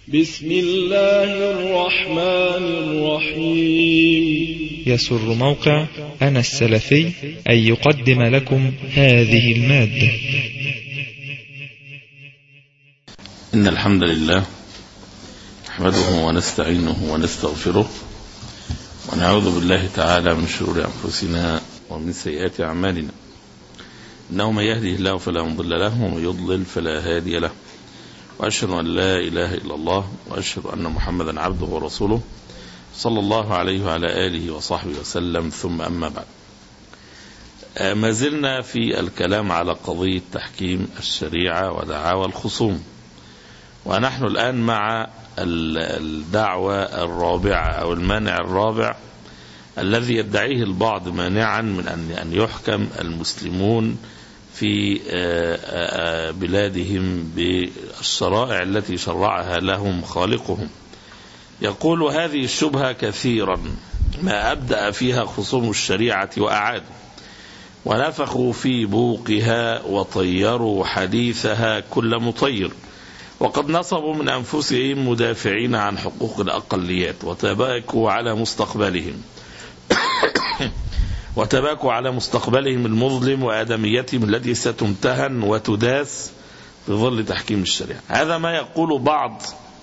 بسم الله الرحمن الرحيم يسر موقع أنا السلفي أن يقدم لكم هذه المادة إن الحمد لله نحمده ونستعينه ونستغفره ونعوذ بالله تعالى من شرور أنفسنا ومن سيئات أعمالنا إنه من يهده الله فلا مضل له ومن يضلل فلا هادي له وأشهد أن لا إله إلا الله وأشهد أن محمدا عبده ورسوله صلى الله عليه وعلى آله وصحبه وسلم ثم أما بعد ما زلنا في الكلام على قضية تحكيم الشريعة ودعاوى الخصوم ونحن الآن مع الدعوة الرابعة أو المانع الرابع الذي يدعيه البعض مانعا من أن يحكم المسلمون في بلادهم بالشرائع التي شرعها لهم خالقهم يقول هذه الشبهة كثيرا ما أبدأ فيها خصوم الشريعة وأعادوا ونفخوا في بوقها وطيروا حديثها كل مطير وقد نصبوا من أنفسهم مدافعين عن حقوق الأقليات وتباكوا على مستقبلهم وتباكوا على مستقبلهم المظلم وآدميتهم التي ستمتهن وتداس في ظل تحكيم الشريعة هذا ما يقول بعض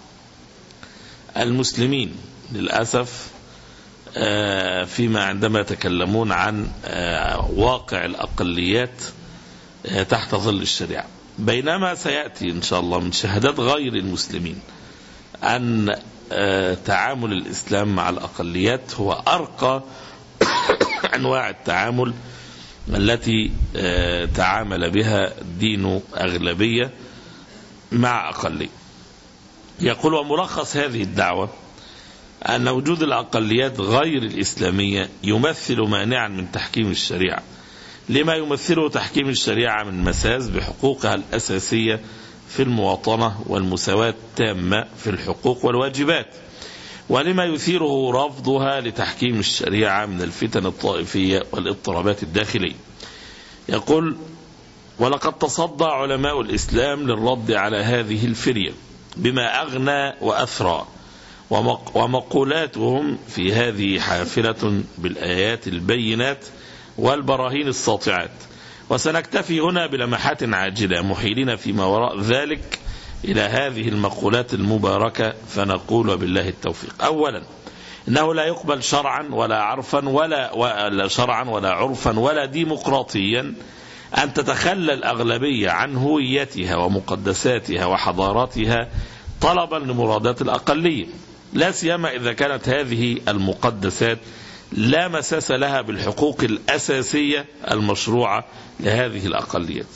المسلمين للأسف فيما عندما يتكلمون عن واقع الأقليات تحت ظل الشريعة بينما سيأتي إن شاء الله من شهادات غير المسلمين أن تعامل الإسلام مع الأقليات هو أرقى أنواع التعامل التي تعامل بها دين أغلبية مع أقلية يقول وملخص هذه الدعوة أن وجود الأقليات غير الإسلامية يمثل مانعا من تحكيم الشريعة لما يمثله تحكيم الشريعة من مساس بحقوقها الأساسية في المواطنة والمساواة التامة في الحقوق والواجبات ولما يثيره رفضها لتحكيم الشريعة من الفتن الطائفية والاضطرابات الداخلية يقول ولقد تصدى علماء الإسلام للرد على هذه الفرية بما أغنى وأثرى ومقولاتهم في هذه حافلة بالآيات البينات والبراهين الساطعات وسنكتفي هنا بلمحات عاجلة محيلين فيما وراء ذلك إلى هذه المقولات المباركة فنقول وبالله التوفيق أولا إنه لا يقبل شرعا ولا عرفا ولا, ولا شرعا ولا عرفا ولا ديمقراطيا أن تتخلى الأغلبية عن هويتها ومقدساتها وحضاراتها طلبا لمرادات الأقلية لا سيما إذا كانت هذه المقدسات لا مساس لها بالحقوق الأساسية المشروعة لهذه الأقليات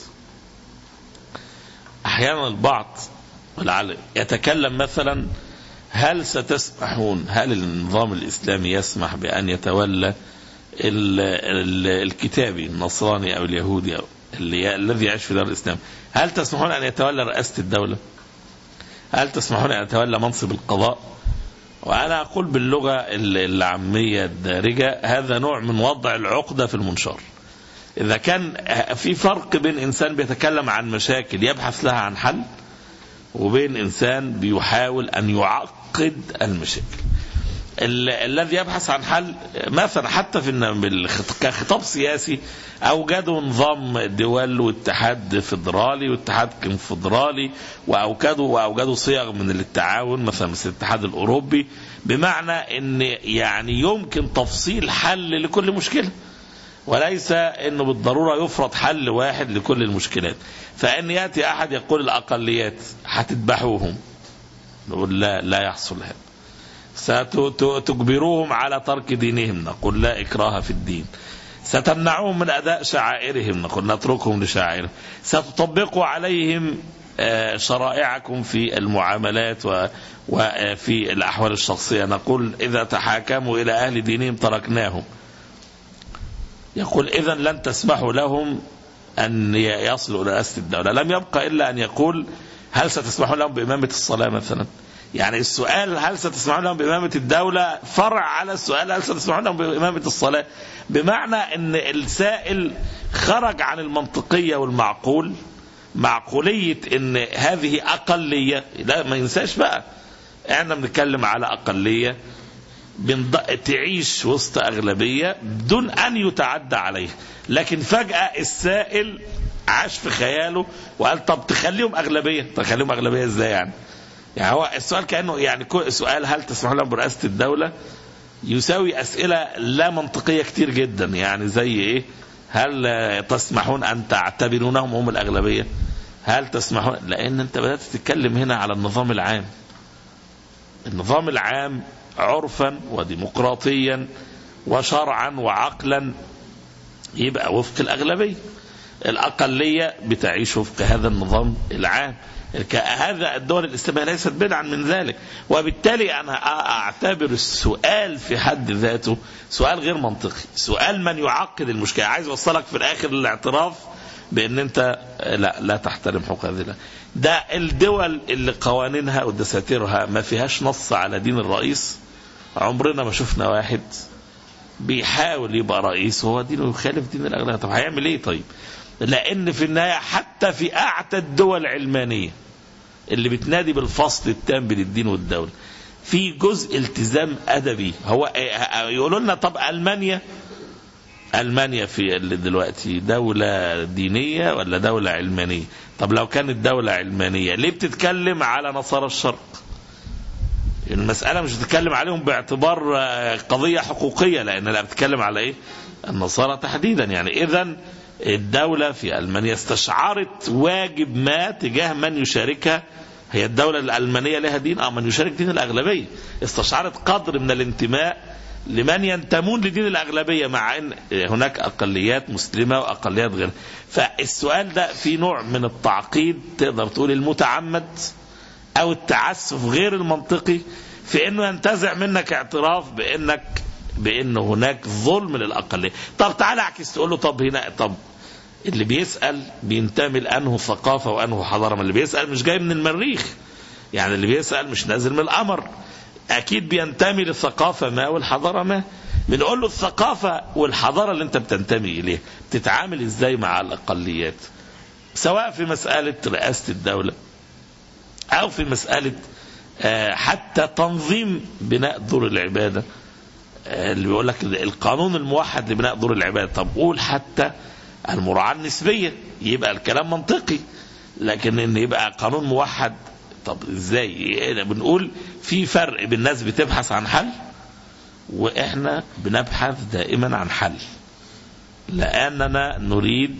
أحيانا البعض ولعل يتكلم مثلا هل ستسمحون هل النظام الإسلامي يسمح بأن يتولى ال ال الكتابي النصراني أو اليهودي أو اللي الذي يعيش في دار الإسلام هل تسمحون أن يتولى رئاسة الدولة هل تسمحون أن يتولى منصب القضاء وأنا أقول باللغة العامية الدارجة هذا نوع من وضع العقدة في المنشار إذا كان في فرق بين إنسان بيتكلم عن مشاكل يبحث لها عن حل وبين إنسان بيحاول أن يعقد المشاكل الذي يبحث عن حل مثلا حتى في كخطاب سياسي اوجدوا نظام دول واتحاد فدرالي واتحاد كونفدرالي واوجدوا واوجدوا صيغ من التعاون مثلا مثل الاتحاد الاوروبي بمعنى ان يعني يمكن تفصيل حل لكل مشكله وليس انه بالضروره يفرض حل واحد لكل المشكلات فان ياتي احد يقول الاقليات هتذبحوهم نقول لا لا يحصل هذا ستجبروهم على ترك دينهم نقول لا إكراه في الدين ستمنعوهم من أداء شعائرهم نقول نتركهم لشعائرهم ستطبقوا عليهم شرائعكم في المعاملات وفي الأحوال الشخصية نقول إذا تحاكموا إلى أهل دينهم تركناهم يقول إذا لن تسمحوا لهم أن يصلوا إلى رئاسة الدولة لم يبقى إلا أن يقول هل ستسمحوا لهم بإمامة الصلاة مثلا يعني السؤال هل ستسمعون لهم بإمامة الدولة فرع على السؤال هل ستسمعون لهم بإمامة الصلاة بمعنى أن السائل خرج عن المنطقية والمعقول معقولية أن هذه أقلية لا ما ينساش بقى احنا بنتكلم على اقليه بنض... تعيش وسط اغلبيه بدون ان يتعدى عليها لكن فجاه السائل عاش في خياله وقال طب تخليهم اغلبيه تخليهم اغلبيه ازاي يعني يعني هو السؤال كانه يعني كو- سؤال هل تسمح لهم برئاسه الدوله يساوي اسئله لا منطقيه كتير جدا يعني زي ايه هل آه، تسمحون ان تعتبرونهم هم الاغلبيه هل تسمحون لان انت بدات تتكلم هنا على النظام العام النظام العام عرفا وديمقراطيا وشرعا وعقلا يبقى وفق الأغلبية الأقلية بتعيش وفق هذا النظام العام ك- هذا الدول الإسلامية ليست بدعا من ذلك وبالتالي أنا أ- أعتبر السؤال في حد ذاته سؤال غير منطقي سؤال من يعقد المشكلة عايز أوصلك في الآخر للاعتراف بأن أنت لا لا تحترم حقوق هذه الأ- ده الدول اللي قوانينها ودساتيرها ما فيهاش نص على دين الرئيس عمرنا ما شفنا واحد بيحاول يبقى رئيس وهو دينه يخالف دين الاغلبيه طب هيعمل ايه طيب لان في النهايه حتى في اعتى الدول العلمانيه اللي بتنادي بالفصل التام بين الدين والدوله في جزء التزام ادبي هو يقولوا لنا طب المانيا المانيا في اللي دلوقتي دوله دينيه ولا دوله علمانيه طب لو كانت دوله علمانيه ليه بتتكلم على نصارى الشرق المسألة مش بتتكلم عليهم باعتبار آه، قضية حقوقية لأن لا بتتكلم على إيه؟ النصارى تحديدا يعني إذا الدولة في ألمانيا استشعرت واجب ما تجاه من يشاركها هي الدولة الألمانية لها دين أو من يشارك دين الأغلبية استشعرت قدر من الانتماء لمن ينتمون لدين الأغلبية مع أن هناك أقليات مسلمة وأقليات غير فالسؤال ده في نوع من التعقيد تقدر تقول المتعمد او التعسف غير المنطقي في انه ينتزع منك اعتراف بانك بان هناك ظلم للاقليه طب تعالى اعكس تقول له طب هنا طب اللي بيسال بينتمي لانه ثقافه وانه حضاره ما اللي بيسال مش جاي من المريخ يعني اللي بيسال مش نازل من القمر اكيد بينتمي للثقافه ما والحضاره ما بنقول له الثقافه والحضاره اللي انت بتنتمي اليها بتتعامل ازاي مع الاقليات سواء في مساله رئاسه الدوله أو في مسألة آه، حتى تنظيم بناء دور العبادة آه، اللي بيقول لك القانون الموحد لبناء دور العبادة طب قول حتى المراعاة النسبية يبقى الكلام منطقي لكن ان يبقى قانون موحد طب ازاي بنقول في فرق بين الناس بتبحث عن حل واحنا بنبحث دائما عن حل لاننا نريد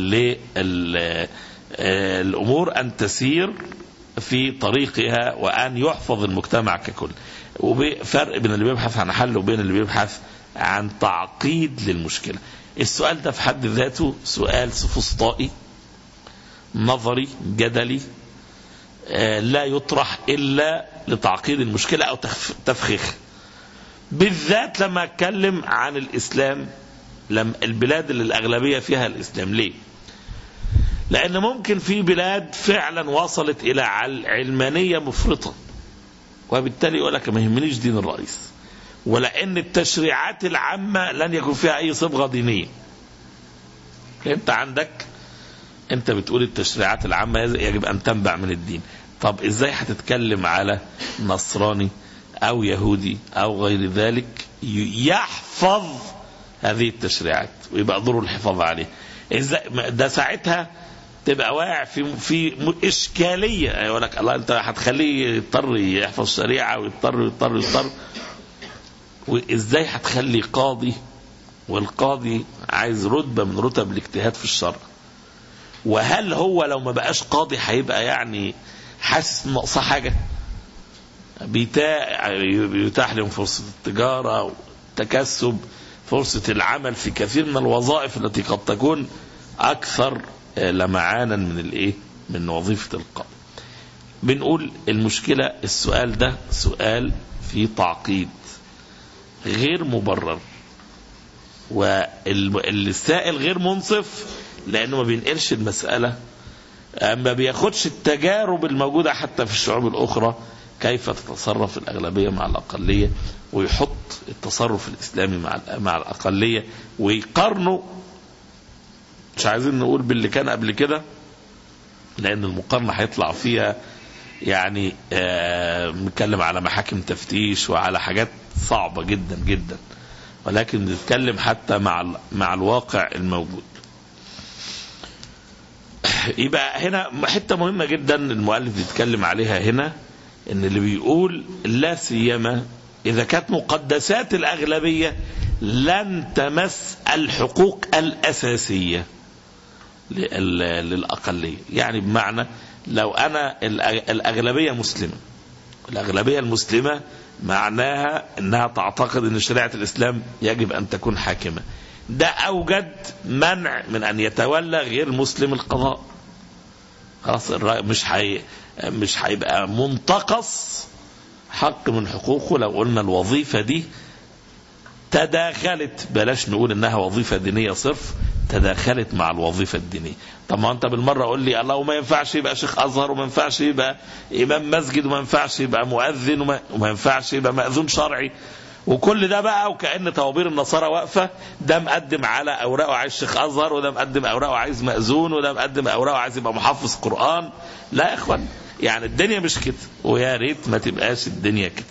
للامور ان تسير في طريقها وان يحفظ المجتمع ككل وفرق بين اللي بيبحث عن حل وبين اللي بيبحث عن تعقيد للمشكله السؤال ده في حد ذاته سؤال سفسطائي نظري جدلي آه، لا يطرح الا لتعقيد المشكله او تخف- تفخيخ بالذات لما اتكلم عن الاسلام لم البلاد اللي الاغلبيه فيها الاسلام ليه لان ممكن في بلاد فعلا وصلت الى عل- علمانيه مفرطه وبالتالي يقول لك ما يهمنيش دين الرئيس ولان التشريعات العامه لن يكون فيها اي صبغه دينيه انت عندك انت بتقول التشريعات العامه يجب ان تنبع من الدين طب ازاي هتتكلم على نصراني او يهودي او غير ذلك ي- يحفظ هذه التشريعات ويبقى دوره الحفاظ عليه ازاي ده ساعتها تبقى واقع في في م- اشكاليه يقول لك الله انت هتخليه يضطر يحفظ شريعه ويضطر يضطر يضطر وازاي هتخلي قاضي والقاضي عايز رتبه من رتب الاجتهاد في الشرع وهل هو لو ما بقاش قاضي هيبقى يعني حاسس ان ناقصاه حاجه بيتاح بيتاح لهم فرصه التجاره والتكسب فرصه العمل في كثير من الوظائف التي قد تكون اكثر آه، لمعانا من الايه من وظيفه القاضي بنقول المشكله السؤال ده سؤال في تعقيد غير مبرر والسائل غير منصف لانه ما بينقلش المساله ما بياخدش التجارب الموجوده حتى في الشعوب الاخرى كيف تتصرف الاغلبيه مع الاقليه ويحط التصرف الاسلامي مع مع الاقليه ويقارنه مش عايزين نقول باللي كان قبل كده لان المقارنه هيطلع فيها يعني آه، بنتكلم على محاكم تفتيش وعلى حاجات صعبة جدا جدا ولكن بنتكلم حتى مع ال- مع الواقع الموجود يبقى هنا حتة مهمة جدا المؤلف بيتكلم عليها هنا ان اللي بيقول لا سيما اذا كانت مقدسات الاغلبية لن تمس الحقوق الاساسية لل- للاقلية يعني بمعنى لو انا الأ- الاغلبية مسلمة الاغلبية المسلمة معناها انها تعتقد ان شريعة الاسلام يجب ان تكون حاكمة ده اوجد منع من ان يتولى غير مسلم القضاء خلاص الرأي مش حي مش هيبقى منتقص حق من حقوقه لو قلنا الوظيفة دي تداخلت بلاش نقول انها وظيفة دينية صرف تداخلت مع الوظيفة الدينية طب ما انت بالمرة قول لي الله وما ينفعش يبقى شيخ ازهر وما ينفعش يبقى امام مسجد وما ينفعش يبقى مؤذن وما, وما ينفعش يبقى مأذون شرعي وكل ده بقى وكأن طوابير النصارى واقفة ده مقدم على أوراقه عايز شيخ أزهر وده مقدم أوراقه عايز مأذون وده مقدم أوراقه عايز يبقى محفظ قرآن لا يا إخوان يعني الدنيا مش كده ويا ريت ما تبقاش الدنيا كده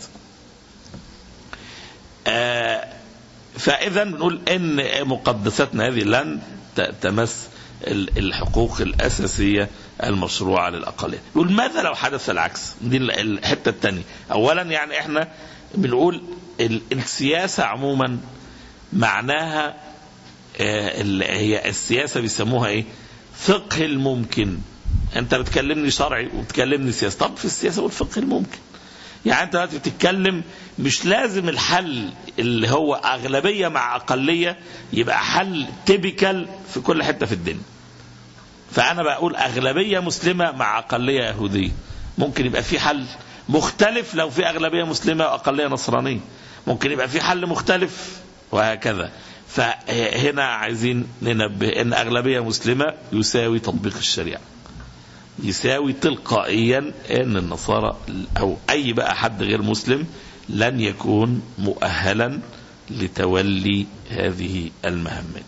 آه فإذا بنقول إن مقدساتنا هذه لن ت- تمس ال- الحقوق الأساسية المشروعة للأقلية نقول ماذا لو حدث العكس دي ال- الحتة الثانية أولا يعني إحنا بنقول ال- السياسة عموما معناها آه، ال- هي السياسة بيسموها إيه فقه الممكن أنت بتكلمني شرعي وبتكلمني سياسة طب في السياسة والفقه الممكن يعني انت دلوقتي بتتكلم مش لازم الحل اللي هو اغلبيه مع اقليه يبقى حل تيبيكال في كل حته في الدنيا. فانا بقول اغلبيه مسلمه مع اقليه يهوديه. ممكن يبقى في حل مختلف لو في اغلبيه مسلمه واقليه نصرانيه. ممكن يبقى في حل مختلف وهكذا. فهنا عايزين ننبه ان اغلبيه مسلمه يساوي تطبيق الشريعه. يساوي تلقائيا ان النصارى او اي بقى حد غير مسلم لن يكون مؤهلا لتولي هذه المهمات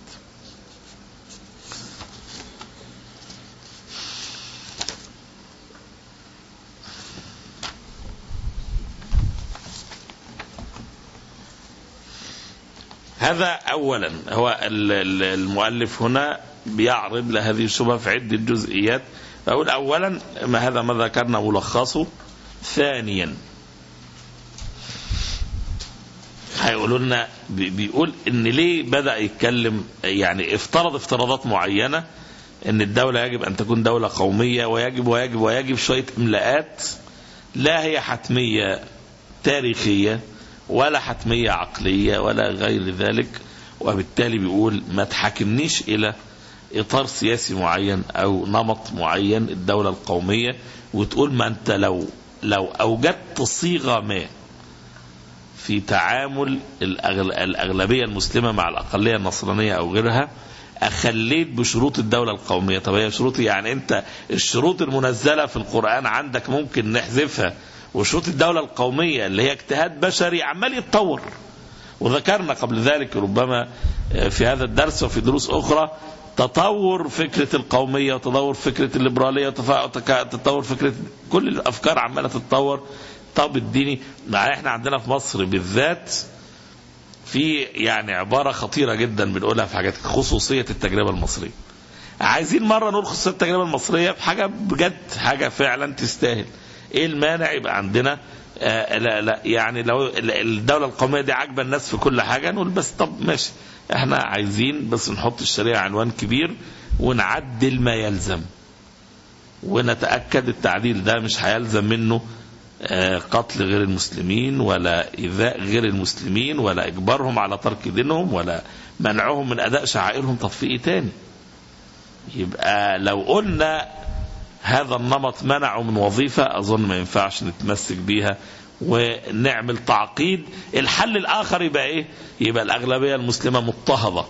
هذا اولا هو ال- ال- المؤلف هنا بيعرض لهذه الشبهه في عده جزئيات فاقول اولا ما هذا ما ذكرنا ملخصه ثانيا هيقولوا لنا بي- بيقول ان ليه بدا يتكلم يعني افترض افتراضات معينه ان الدوله يجب ان تكون دوله قوميه ويجب ويجب ويجب شويه املاءات لا هي حتميه تاريخيه ولا حتميه عقليه ولا غير ذلك وبالتالي بيقول ما تحاكمنيش الى اطار سياسي معين او نمط معين الدوله القوميه وتقول ما انت لو لو اوجدت صيغه ما في تعامل الأغل... الاغلبيه المسلمه مع الاقليه النصرانيه او غيرها اخليت بشروط الدوله القوميه طب هي شروط يعني انت الشروط المنزله في القران عندك ممكن نحذفها وشروط الدوله القوميه اللي هي اجتهاد بشري عمال يتطور وذكرنا قبل ذلك ربما في هذا الدرس وفي دروس اخرى تطور فكره القوميه وتطور فكره الليبراليه وتطور فكره كل الافكار عماله تتطور طب الديني مع احنا عندنا في مصر بالذات في يعني عباره خطيره جدا بنقولها في حاجات خصوصيه التجربه المصريه عايزين مره نقول خصوصيه التجربه المصريه في حاجه بجد حاجه فعلا تستاهل ايه المانع يبقى عندنا آه لا لا يعني لو الدوله القوميه دي عاجبه الناس في كل حاجه نقول بس طب ماشي احنا عايزين بس نحط الشريعه عنوان كبير ونعدل ما يلزم ونتاكد التعديل ده مش هيلزم منه آه قتل غير المسلمين ولا ايذاء غير المسلمين ولا اجبارهم على ترك دينهم ولا منعهم من اداء شعائرهم طب في ايه تاني يبقى لو قلنا هذا النمط منعه من وظيفة أظن ما ينفعش نتمسك بيها ونعمل تعقيد الحل الآخر يبقى إيه يبقى الأغلبية المسلمة مضطهدة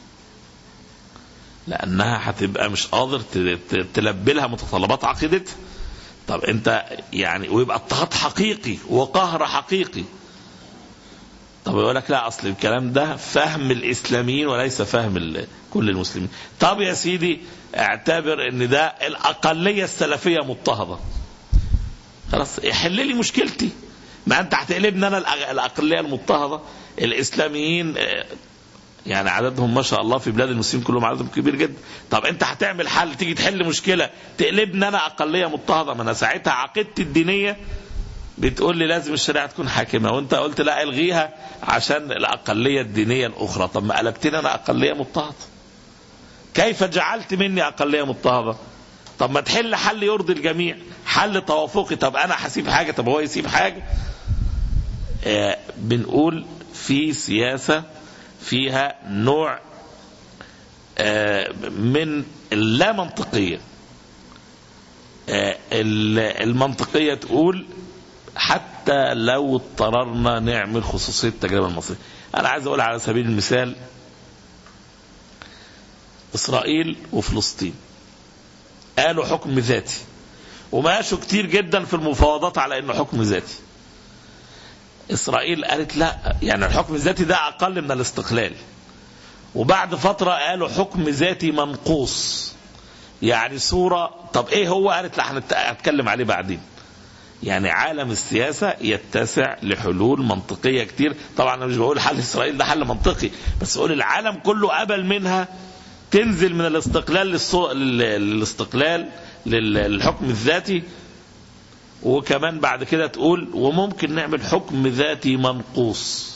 لأنها هتبقى مش قادر تلبي لها متطلبات عقيدتها طب أنت يعني ويبقى اضطهاد حقيقي وقهر حقيقي طب يقول لك لا اصل الكلام ده فهم الاسلاميين وليس فهم كل المسلمين طب يا سيدي اعتبر ان ده الاقليه السلفيه مضطهده خلاص حل لي مشكلتي ما انت هتقلبني انا الأغ- الاقليه المضطهده الاسلاميين آه، يعني عددهم ما شاء الله في بلاد المسلمين كلهم عددهم كبير جدا طب انت هتعمل حل تيجي تحل مشكله تقلبني انا اقليه مضطهده ما انا ساعتها عقيدتي الدينيه بتقول لي لازم الشريعه تكون حاكمه وانت قلت لا الغيها عشان الاقليه الدينيه الاخرى طب ما قلبتني انا اقليه مضطهده كيف جعلت مني اقليه مضطهده طب ما تحل حل يرضي الجميع حل توافقي طب انا هسيب حاجه طب هو يسيب حاجه آه بنقول في سياسه فيها نوع آه من اللا منطقيه آه ال- المنطقيه تقول حتى لو اضطررنا نعمل خصوصيه التجربه المصريه انا عايز اقول على سبيل المثال اسرائيل وفلسطين قالوا حكم ذاتي وماشوا كتير جدا في المفاوضات على انه حكم ذاتي اسرائيل قالت لا يعني الحكم الذاتي ده اقل من الاستقلال وبعد فترة قالوا حكم ذاتي منقوص يعني صورة طب ايه هو قالت لا هنت- هنتكلم عليه بعدين يعني عالم السياسة يتسع لحلول منطقية كتير طبعا انا مش بقول حل اسرائيل ده حل منطقي بس بقول العالم كله قبل منها تنزل من الاستقلال للصو... لل... للاستقلال لل... للحكم الذاتي وكمان بعد كده تقول وممكن نعمل حكم ذاتي منقوص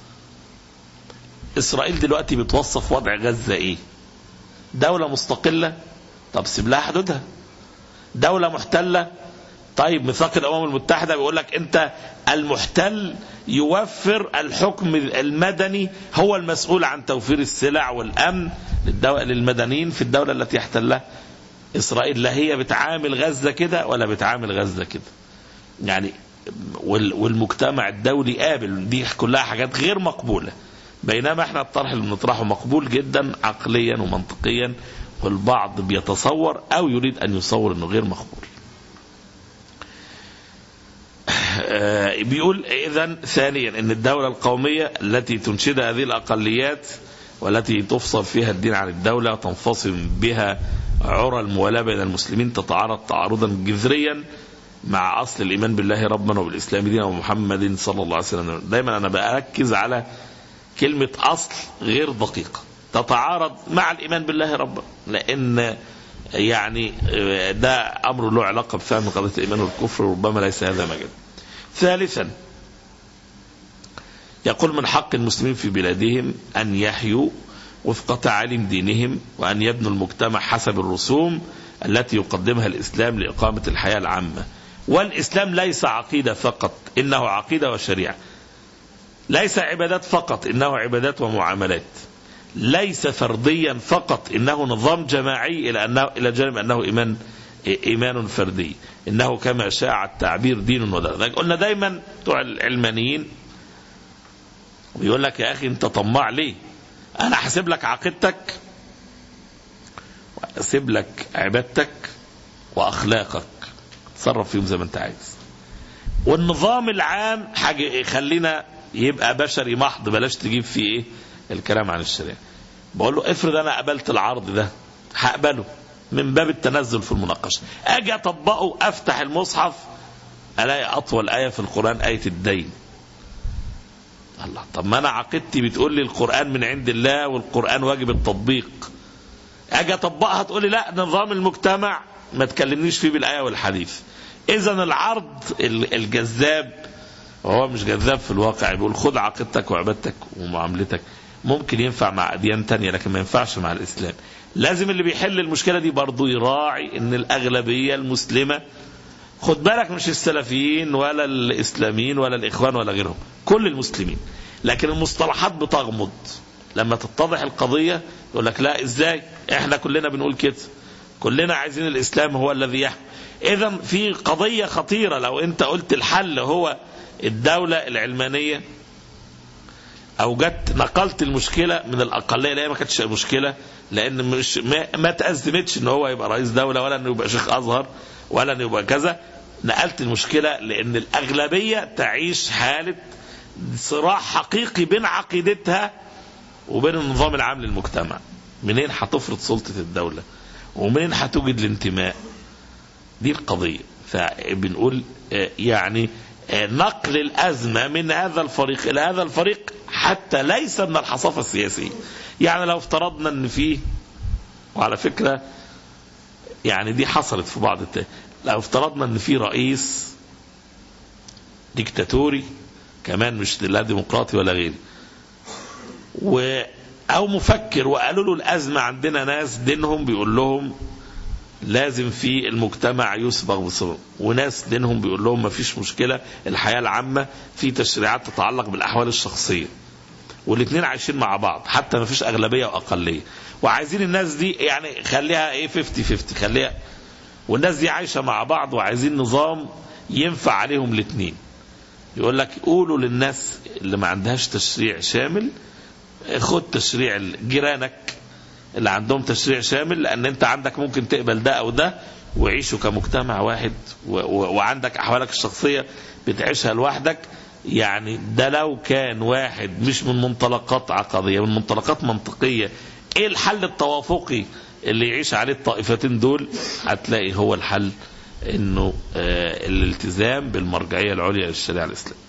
اسرائيل دلوقتي بتوصف وضع غزة ايه دولة مستقلة طب سيب لها حدودها دولة محتلة طيب ميثاق الامم المتحده بيقول لك انت المحتل يوفر الحكم المدني هو المسؤول عن توفير السلع والامن للدو... للمدنيين في الدوله التي يحتلها اسرائيل لا هي بتعامل غزه كده ولا بتعامل غزه كده يعني وال... والمجتمع الدولي قابل دي كلها حاجات غير مقبوله بينما احنا الطرح اللي بنطرحه مقبول جدا عقليا ومنطقيا والبعض بيتصور او يريد ان يصور انه غير مقبول آه، بيقول اذا ثانيا ان الدوله القوميه التي تنشد هذه الاقليات والتي تفصل فيها الدين عن الدوله تنفصل بها عرى الموالاه بين المسلمين تتعارض تعارضا جذريا مع اصل الايمان بالله ربا وبالاسلام دينا ومحمد صلى الله عليه وسلم دايما انا بركز على كلمه اصل غير دقيقه تتعارض مع الايمان بالله ربا لان يعني آه، ده امر له علاقه بفهم قضيه الايمان والكفر وربما ليس هذا مجال ثالثا يقول من حق المسلمين في بلادهم أن يحيوا وفق تعاليم دينهم وأن يبنوا المجتمع حسب الرسوم التي يقدمها الإسلام لإقامة الحياة العامة والإسلام ليس عقيدة فقط إنه عقيدة وشريعة ليس عبادات فقط إنه عبادات ومعاملات ليس فرديا فقط إنه نظام جماعي إلى أنه إلى جانب أنه إيمان إيمان فردي إنه كما شاع التعبير دين ودولة قلنا دايما بتوع العلمانيين ويقول لك يا أخي أنت طماع ليه أنا هسيب لك عقيدتك وأسيب لك عبادتك وأخلاقك تصرف فيهم زي ما أنت عايز والنظام العام حاجة يخلينا يبقى بشري محض بلاش تجيب فيه إيه الكلام عن الشريعة بقول له افرض أنا قبلت العرض ده هقبله من باب التنزل في المناقشة أجي أطبقه أفتح المصحف ألاقي أطول آية في القرآن آية الدين الله طب ما أنا عقيدتي بتقول لي القرآن من عند الله والقرآن واجب التطبيق أجي أطبقها تقول لي لا نظام المجتمع ما تكلمنيش فيه بالآية والحديث إذا العرض ال- الجذاب وهو مش جذاب في الواقع بيقول خد عقيدتك وعبادتك ومعاملتك ممكن ينفع مع أديان تانية لكن ما ينفعش مع الإسلام لازم اللي بيحل المشكلة دي برضو يراعي ان الأغلبية المسلمة خد بالك مش السلفيين ولا الإسلاميين ولا الإخوان ولا غيرهم كل المسلمين لكن المصطلحات بتغمض لما تتضح القضية يقول لك لا ازاي احنا كلنا بنقول كده كلنا عايزين الإسلام هو الذي يحكم إذا في قضية خطيرة لو أنت قلت الحل هو الدولة العلمانية او جت نقلت المشكله من الاقليه اللي هي ما كانتش مشكله لان مش ما, ما تازمتش ان هو يبقى رئيس دوله ولا انه يبقى شيخ ازهر ولا انه يبقى كذا نقلت المشكله لان الاغلبيه تعيش حاله صراع حقيقي بين عقيدتها وبين النظام العام للمجتمع منين هتفرض سلطه الدوله ومنين هتوجد الانتماء دي القضيه فبنقول آه، يعني آه، نقل الأزمة من هذا الفريق إلى هذا الفريق حتى ليس من الحصافة السياسية يعني لو افترضنا أن فيه وعلى فكرة يعني دي حصلت في بعض الت... لو افترضنا أن في رئيس ديكتاتوري كمان مش لا ديمقراطي ولا غيره و او مفكر وقالوا له الازمه عندنا ناس دينهم بيقول لهم لازم في المجتمع يسبغ بصبغ وناس دينهم بيقول لهم ما فيش مشكله الحياه العامه في تشريعات تتعلق بالاحوال الشخصيه والاثنين عايشين مع بعض حتى ما فيش اغلبيه واقليه وعايزين الناس دي يعني خليها ايه 50 50 خليها والناس دي عايشه مع بعض وعايزين نظام ينفع عليهم الاثنين يقول لك قولوا للناس اللي ما عندهاش تشريع شامل خد تشريع جيرانك اللي عندهم تشريع شامل لان انت عندك ممكن تقبل ده او ده وعيشوا كمجتمع واحد و و وعندك احوالك الشخصيه بتعيشها لوحدك يعني ده لو كان واحد مش من منطلقات عقديه من منطلقات منطقيه ايه الحل التوافقي اللي يعيش عليه الطائفتين دول هتلاقي هو الحل انه آه الالتزام بالمرجعيه العليا للشريعه الاسلاميه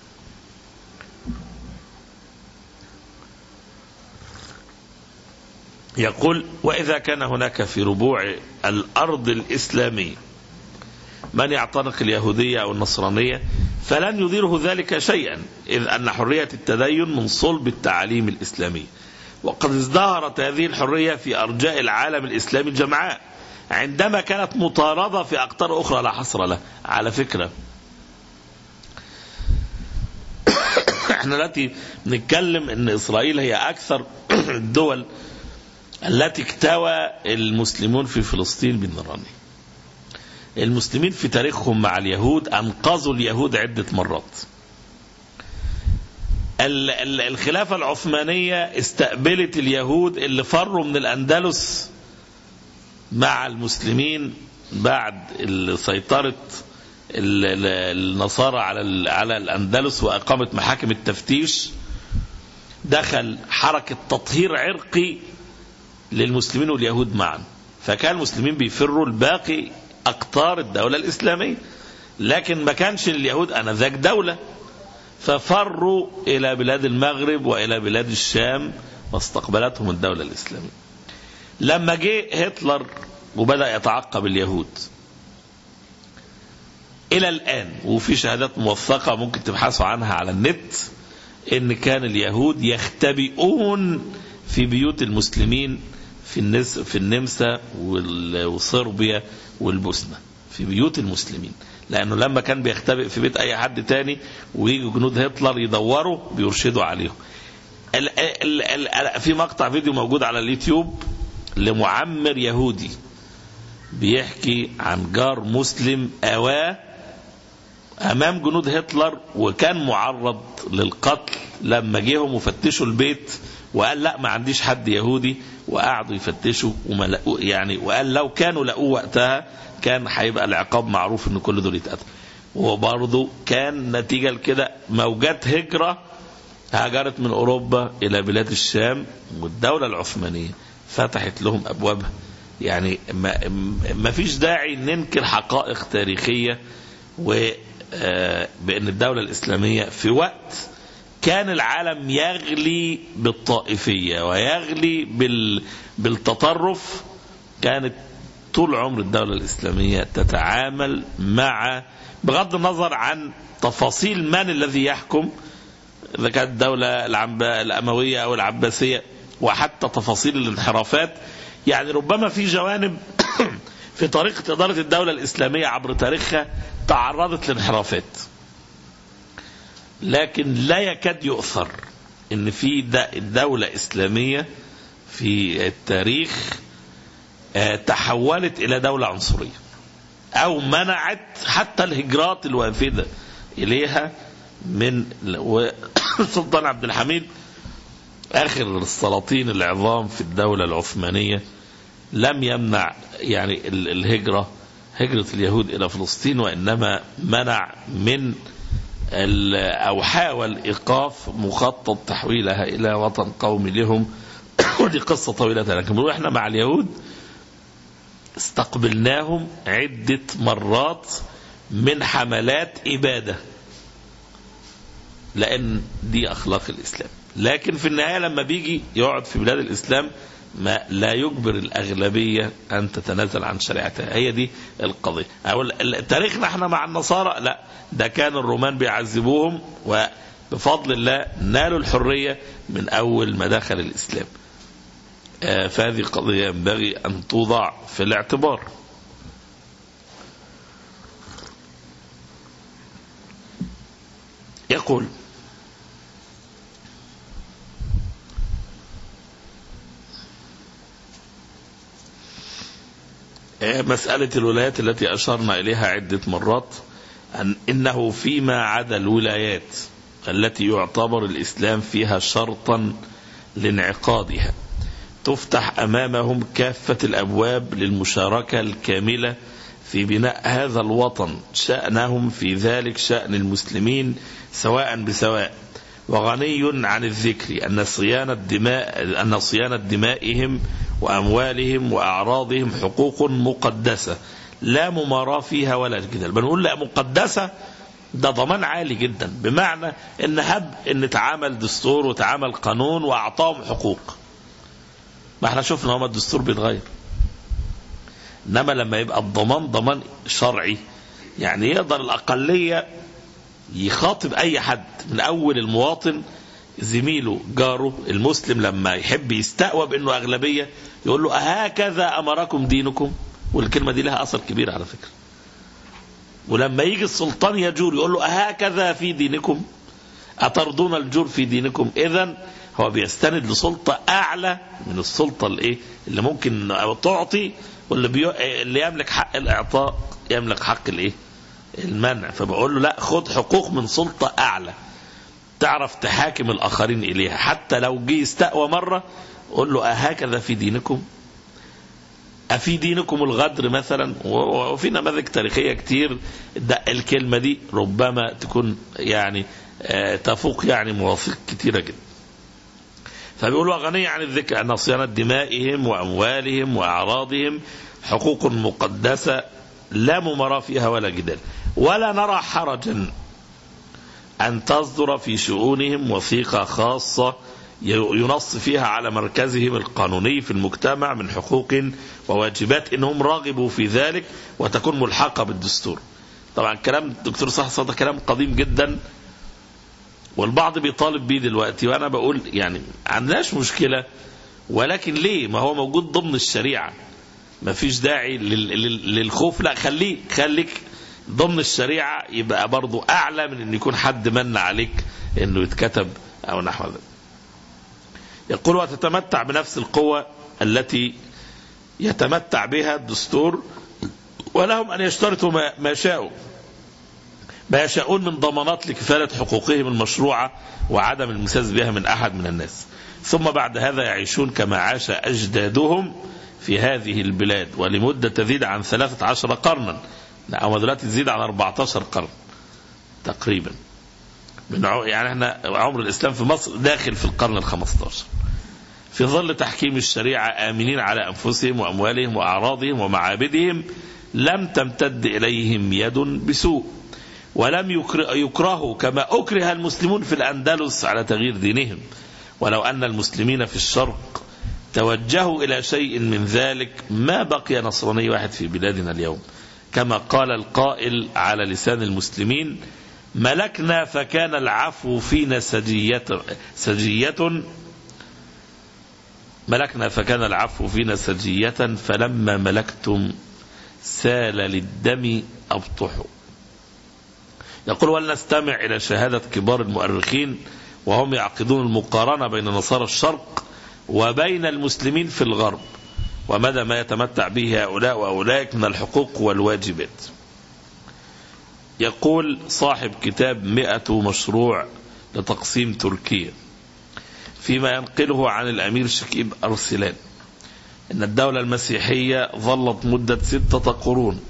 يقول وإذا كان هناك في ربوع الأرض الإسلامية من يعتنق اليهودية أو النصرانية فلن يضيره ذلك شيئا إذ أن حرية التدين من صلب التعاليم الإسلامية وقد ازدهرت هذه الحرية في أرجاء العالم الإسلامي الجمعاء عندما كانت مطاردة في أقطار أخرى لا حصر له على فكرة احنا دلوقتي بنتكلم ان اسرائيل هي اكثر الدول التي اكتوى المسلمون في فلسطين بالنيران المسلمين في تاريخهم مع اليهود انقذوا اليهود عده مرات الخلافه العثمانيه استقبلت اليهود اللي فروا من الاندلس مع المسلمين بعد سيطره النصارى على على الاندلس واقامه محاكم التفتيش دخل حركه تطهير عرقي للمسلمين واليهود معا فكان المسلمين بيفروا الباقي أقطار الدولة الإسلامية لكن ما كانش اليهود أنذاك دولة ففروا إلى بلاد المغرب وإلى بلاد الشام واستقبلتهم الدولة الإسلامية لما جه هتلر وبدأ يتعقب اليهود إلى الآن وفي شهادات موثقة ممكن تبحثوا عنها على النت إن كان اليهود يختبئون في بيوت المسلمين في النس في النمسا وصربيا والبوسنه في بيوت المسلمين لانه لما كان بيختبئ في بيت اي حد تاني ويجوا جنود هتلر يدوروا بيرشدوا عليهم ال ال ال في مقطع فيديو موجود على اليوتيوب لمعمر يهودي بيحكي عن جار مسلم اواه امام جنود هتلر وكان معرض للقتل لما جيهم وفتشوا البيت وقال لا ما عنديش حد يهودي وقعدوا يفتشوا وما لقوا يعني وقال لو كانوا لقوه وقتها كان هيبقى العقاب معروف ان كل دول يتقتلوا وبرضه كان نتيجة لكده موجات هجرة هاجرت من أوروبا إلى بلاد الشام والدولة العثمانية فتحت لهم أبوابها يعني ما, ما فيش داعي ننكر حقائق تاريخية و بأن الدولة الإسلامية في وقت كان العالم يغلي بالطائفية ويغلي بال بالتطرف كانت طول عمر الدولة الإسلامية تتعامل مع بغض النظر عن تفاصيل من الذي يحكم إذا كانت الدولة الأموية أو العباسية وحتى تفاصيل الانحرافات يعني ربما في جوانب في طريقة إدارة الدولة الإسلامية عبر تاريخها تعرضت لانحرافات لكن لا يكاد يؤثر ان في دولة اسلامية في التاريخ تحولت الى دولة عنصرية او منعت حتى الهجرات الوافدة اليها من سلطان عبد الحميد اخر السلاطين العظام في الدولة العثمانية لم يمنع يعني الهجرة هجرة اليهود الى فلسطين وانما منع من أو حاول إيقاف مخطط تحويلها إلى وطن قومي لهم ودي قصة طويلة لكن إحنا مع اليهود استقبلناهم عدة مرات من حملات إبادة لأن دي أخلاق الإسلام لكن في النهاية لما بيجي يقعد في بلاد الإسلام ما لا يجبر الأغلبية أن تتنازل عن شريعتها هي دي القضية أقول تاريخنا احنا مع النصارى لا ده كان الرومان بيعذبوهم وبفضل الله نالوا الحرية من أول ما دخل الإسلام آه، فهذه قضية ينبغي أن توضع في الاعتبار يقول مسألة الولايات التي أشرنا إليها عدة مرات أن إنه فيما عدا الولايات التي يعتبر الإسلام فيها شرطا لانعقادها تفتح أمامهم كافة الأبواب للمشاركة الكاملة في بناء هذا الوطن شأنهم في ذلك شأن المسلمين سواء بسواء وغني عن الذكر أن صيانة دماء أن صيانة دمائهم وأموالهم وأعراضهم حقوق مقدسة لا مماراة فيها ولا جدال بنقول لا مقدسة ده ضمان عالي جدا بمعنى ان هب ان اتعمل دستور وتعمل قانون واعطاهم حقوق ما احنا شفنا هما الدستور بيتغير انما لما يبقى الضمان ضمان شرعي يعني يقدر الاقليه يخاطب اي حد من اول المواطن زميله جاره المسلم لما يحب يستقوى بانه اغلبيه يقول له هكذا امركم دينكم والكلمه دي لها اثر كبير على فكره ولما يجي السلطان يجور يقول له هكذا في دينكم أترضون الجور في دينكم إذا هو بيستند لسلطة أعلى من السلطة الإيه اللي ممكن تعطي واللي بيو... اللي يملك حق الإعطاء يملك حق الإيه المنع فبقول له لا خد حقوق من سلطة أعلى تعرف تحاكم الآخرين إليها حتى لو جه يستقوى مرة قول له أهكذا في دينكم أفي دينكم الغدر مثلا وفي نماذج تاريخية كتير ده الكلمة دي ربما تكون يعني آه، تفوق يعني مواثيق كتيرة جدا فبيقولوا غني عن الذكر أن صيانة دمائهم وأموالهم وأعراضهم حقوق مقدسة لا مماراة فيها ولا جدال ولا نرى حرجا أن تصدر في شؤونهم وثيقة خاصة ينص فيها على مركزهم القانوني في المجتمع من حقوق وواجبات انهم راغبوا في ذلك وتكون ملحقه بالدستور. طبعا كلام الدكتور صح صدق كلام قديم جدا والبعض بيطالب بيه دلوقتي وانا بقول يعني عندناش مشكله ولكن ليه؟ ما هو موجود ضمن الشريعه. ما فيش داعي للخوف لا خليه خليك ضمن الشريعه يبقى برضه اعلى من ان يكون حد من عليك انه يتكتب او نحو ذلك. يقول وتتمتع بنفس القوة التي يتمتع بها الدستور ولهم أن يشترطوا ما, ما شاءوا ما يشاءون من ضمانات لكفالة حقوقهم المشروعة وعدم المساس بها من أحد من الناس ثم بعد هذا يعيشون كما عاش أجدادهم في هذه البلاد ولمدة تزيد عن 13 قرنا أو دلوقتي تزيد عن 14 قرن تقريبا من يعني احنا عمر الإسلام في مصر داخل في القرن ال 15 في ظل تحكيم الشريعة آمنين على أنفسهم وأموالهم وأعراضهم ومعابدهم لم تمتد إليهم يد بسوء ولم يكرهوا كما أكره المسلمون في الأندلس على تغيير دينهم ولو أن المسلمين في الشرق توجهوا إلى شيء من ذلك ما بقي نصراني واحد في بلادنا اليوم كما قال القائل على لسان المسلمين ملكنا فكان العفو فينا سجية, سجية ملكنا فكان العفو فينا سجية فلما ملكتم سال للدم أبطحوا يقول ولنستمع إلى شهادة كبار المؤرخين وهم يعقدون المقارنة بين نصارى الشرق وبين المسلمين في الغرب ومدى ما يتمتع به هؤلاء وأولئك من الحقوق والواجبات يقول صاحب كتاب مئة مشروع لتقسيم تركيا فيما ينقله عن الأمير شكيب أرسلان إن الدولة المسيحية ظلت مدة ستة قرون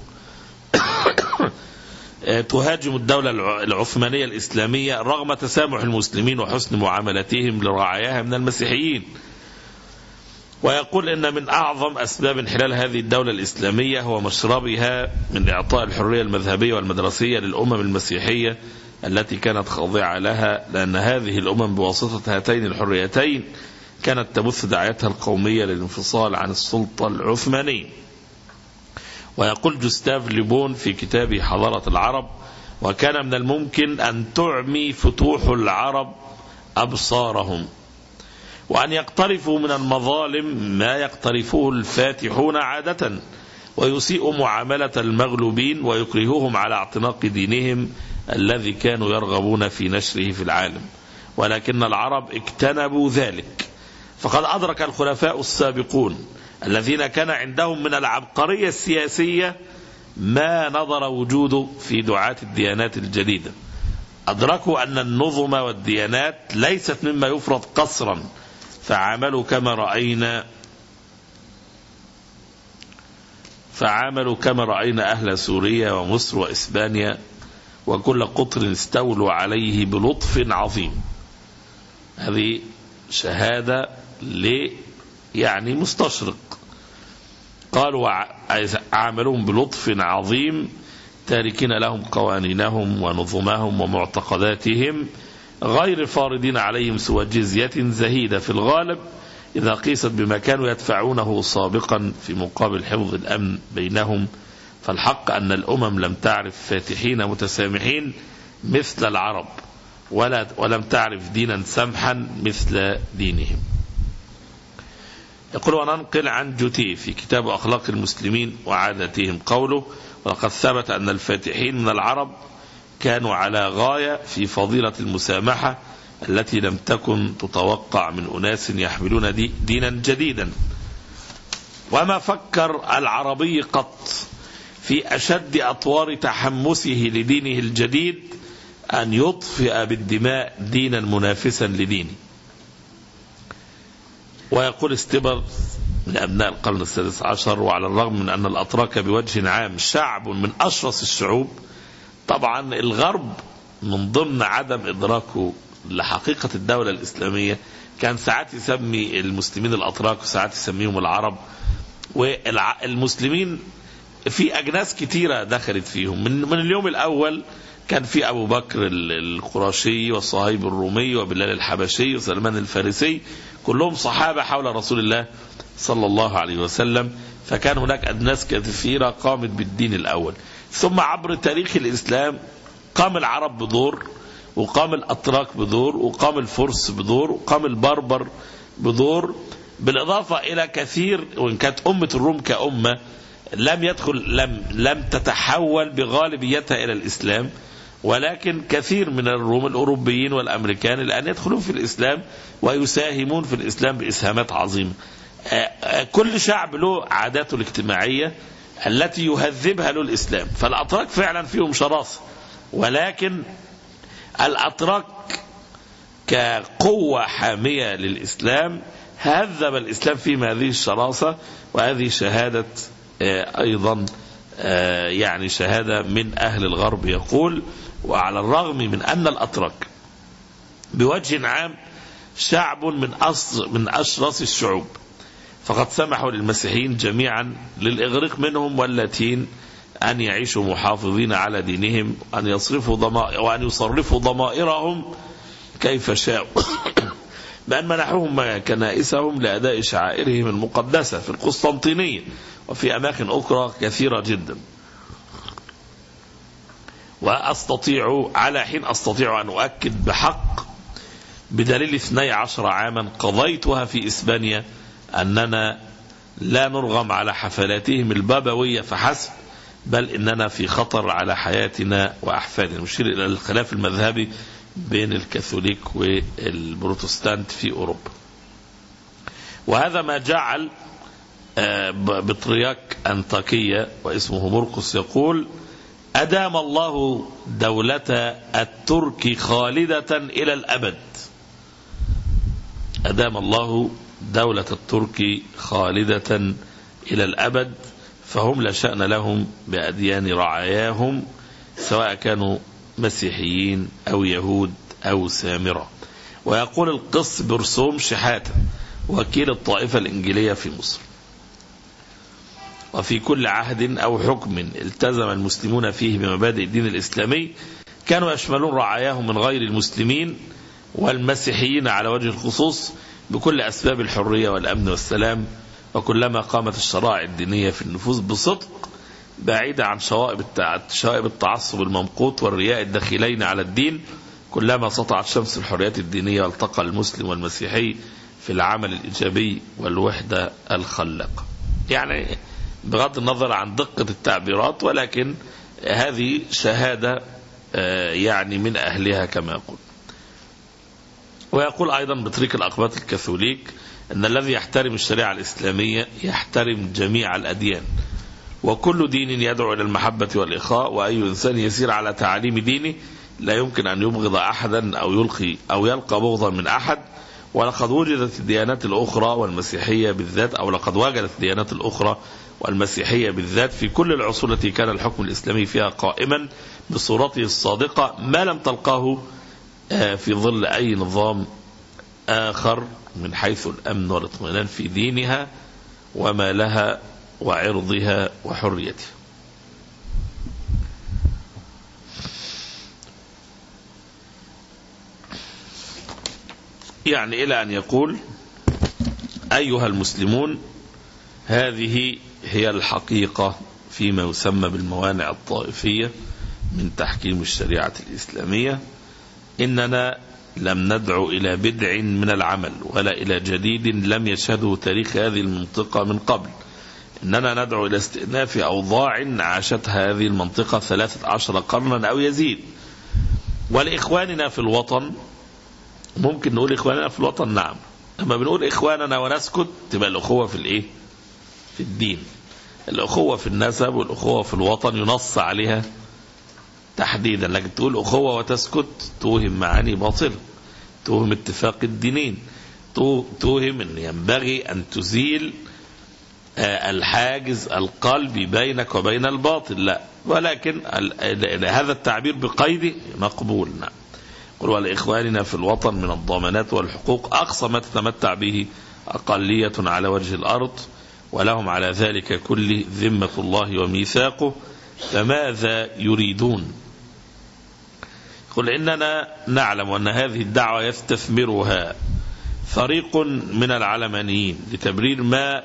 تهاجم الدولة العثمانية الإسلامية رغم تسامح المسلمين وحسن معاملتهم لرعاياها من المسيحيين ويقول إن من أعظم أسباب انحلال هذه الدولة الإسلامية هو مشربها من إعطاء الحرية المذهبية والمدرسية للأمم المسيحية التي كانت خاضعة لها لأن هذه الأمم بواسطة هاتين الحريتين كانت تبث دعايتها القومية للانفصال عن السلطة العثمانية ويقول جوستاف ليبون في كتابه حضارة العرب وكان من الممكن أن تعمي فتوح العرب أبصارهم وأن يقترفوا من المظالم ما يقترفه الفاتحون عادة ويسيء معاملة المغلوبين ويكرهوهم على اعتناق دينهم الذي كانوا يرغبون في نشره في العالم ولكن العرب اجتنبوا ذلك فقد أدرك الخلفاء السابقون الذين كان عندهم من العبقرية السياسية ما نظر وجوده في دعاة الديانات الجديدة أدركوا أن النظم والديانات ليست مما يفرض قصرا فعملوا كما رأينا فعملوا كما رأينا أهل سوريا ومصر وإسبانيا وكل قطر استولوا عليه بلطف عظيم هذه شهادة ل يعني مستشرق قالوا عاملهم بلطف عظيم تاركين لهم قوانينهم ونظمهم ومعتقداتهم غير فارضين عليهم سوى جزية زهيدة في الغالب إذا قيست بما كانوا يدفعونه سابقا في مقابل حفظ الأمن بينهم فالحق أن الأمم لم تعرف فاتحين متسامحين مثل العرب ولا ولم تعرف دينا سمحا مثل دينهم يقول وننقل عن جوتي في كتاب أخلاق المسلمين وعاداتهم قوله ولقد ثبت أن الفاتحين من العرب كانوا على غاية في فضيلة المسامحة التي لم تكن تتوقع من أناس يحملون دي دينا جديدا وما فكر العربي قط في أشد أطوار تحمسه لدينه الجديد أن يطفئ بالدماء دينا منافسا لدينه ويقول استبر من أبناء القرن السادس عشر وعلى الرغم من أن الأتراك بوجه عام شعب من أشرس الشعوب طبعا الغرب من ضمن عدم إدراكه لحقيقة الدولة الإسلامية كان ساعات يسمي المسلمين الأتراك وساعات يسميهم العرب والمسلمين في أجناس كتيرة دخلت فيهم من, من اليوم الأول كان في أبو بكر القرشي والصهيب الرومي وبلال الحبشي وسلمان الفارسي كلهم صحابة حول رسول الله صلى الله عليه وسلم فكان هناك أجناس كثيرة قامت بالدين الأول ثم عبر تاريخ الإسلام قام العرب بدور وقام الأتراك بدور وقام الفرس بدور وقام البربر بدور بالإضافة إلى كثير وإن كانت أمة الروم كأمة لم يدخل لم لم تتحول بغالبيتها إلى الإسلام ولكن كثير من الروم الأوروبيين والأمريكان الآن يدخلون في الإسلام ويساهمون في الإسلام بإسهامات عظيمة كل شعب له عاداته الاجتماعية التي يهذبها له الإسلام فالأتراك فعلا فيهم شراسة ولكن الأتراك كقوة حامية للإسلام هذب الإسلام فيهم هذه الشراسة وهذه شهادة أيضا يعني شهادة من أهل الغرب يقول وعلى الرغم من أن الأتراك بوجه عام شعب من أصر من أشرس الشعوب فقد سمحوا للمسيحيين جميعا للإغريق منهم واللاتين أن يعيشوا محافظين على دينهم أن يصرفوا ضمائر وأن يصرفوا ضمائرهم كيف شاءوا بأن منحوهم كنائسهم لأداء شعائرهم المقدسة في القسطنطينية وفي أماكن أخرى كثيرة جدا وأستطيع على حين أستطيع أن أؤكد بحق بدليل 12 عاما قضيتها في إسبانيا أننا لا نرغم على حفلاتهم البابوية فحسب بل إننا في خطر على حياتنا وأحفادنا مشير إلى الخلاف المذهبي بين الكاثوليك والبروتستانت في أوروبا وهذا ما جعل بطرياك أنطاكية واسمه مرقس يقول أدام الله دولة الترك خالدة إلى الأبد أدام الله دولة الترك خالدة إلى الأبد فهم لا شأن لهم بأديان رعاياهم سواء كانوا مسيحيين أو يهود أو سامرة ويقول القس برسوم شحاتة وكيل الطائفة الإنجيلية في مصر وفي كل عهد أو حكم التزم المسلمون فيه بمبادئ الدين الإسلامي كانوا يشملون رعاياهم من غير المسلمين والمسيحيين على وجه الخصوص بكل أسباب الحرية والأمن والسلام وكلما قامت الشرائع الدينية في النفوس بصدق بعيدة عن شوائب شوائب التعصب الممقوت والرياء الدخيلين على الدين كلما سطعت شمس الحريات الدينية والتقى المسلم والمسيحي في العمل الإيجابي والوحدة الخلاقة يعني بغض النظر عن دقة التعبيرات ولكن هذه شهادة يعني من أهلها كما يقول ويقول أيضا بطريق الأقباط الكاثوليك أن الذي يحترم الشريعة الإسلامية يحترم جميع الأديان وكل دين يدعو إلى المحبة والإخاء وأي إنسان يسير على تعاليم دينه لا يمكن أن يبغض أحدا أو يلقي أو يلقى بغضا من أحد ولقد وجدت الديانات الأخرى والمسيحية بالذات أو لقد وجدت الديانات الأخرى والمسيحية بالذات في كل العصور التي كان الحكم الإسلامي فيها قائما بصورته الصادقة ما لم تلقاه في ظل أي نظام آخر من حيث الأمن والاطمئنان في دينها وما لها وعرضها وحريتها يعني إلى أن يقول أيها المسلمون هذه هي الحقيقة فيما يسمى بالموانع الطائفية من تحكيم الشريعة الإسلامية إننا لم ندعو إلى بدع من العمل ولا إلى جديد لم يشهده تاريخ هذه المنطقة من قبل إننا ندعو إلى استئناف أوضاع عاشتها هذه المنطقة ثلاثة عشر قرنا أو يزيد ولإخواننا في الوطن ممكن نقول إخواننا في الوطن نعم لما بنقول إخواننا ونسكت تبقى الأخوة في الإيه في الدين الأخوة في النسب والأخوة في الوطن ينص عليها تحديدا لكن تقول أخوة وتسكت توهم معاني باطلة توهم اتفاق الدينين توهم أن ينبغي أن تزيل الحاجز القلبي بينك وبين الباطل لا ولكن هذا التعبير بقيده مقبول نعم قل ولإخواننا في الوطن من الضمانات والحقوق أقصى ما تتمتع به أقلية على وجه الأرض ولهم على ذلك كل ذمة الله وميثاقه فماذا يريدون قل إننا نعلم أن هذه الدعوة يستثمرها فريق من العلمانيين لتبرير ما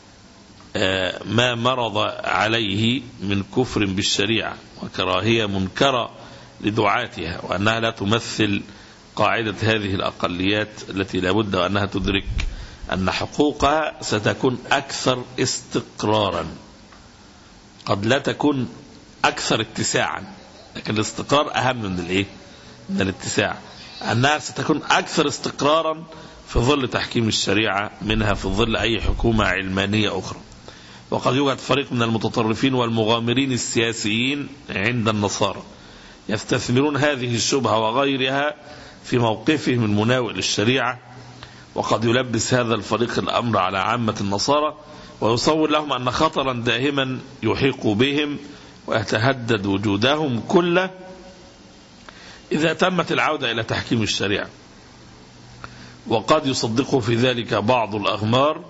ما مرض عليه من كفر بالشريعة وكراهية منكرة لدعاتها وأنها لا تمثل قاعدة هذه الأقليات التي لابد أنها تدرك أن حقوقها ستكون أكثر استقرارا قد لا تكون أكثر اتساعا لكن الاستقرار أهم من الإيه؟ من الاتساع أنها ستكون أكثر استقرارا في ظل تحكيم الشريعة منها في ظل أي حكومة علمانية أخرى وقد يوجد فريق من المتطرفين والمغامرين السياسيين عند النصارى يستثمرون هذه الشبهة وغيرها في موقفهم المناوئ للشريعة وقد يلبس هذا الفريق الأمر على عامة النصارى ويصور لهم أن خطرا دائما يحيق بهم ويتهدد وجودهم كله إذا تمت العودة إلى تحكيم الشريعة وقد يصدقه في ذلك بعض الأغمار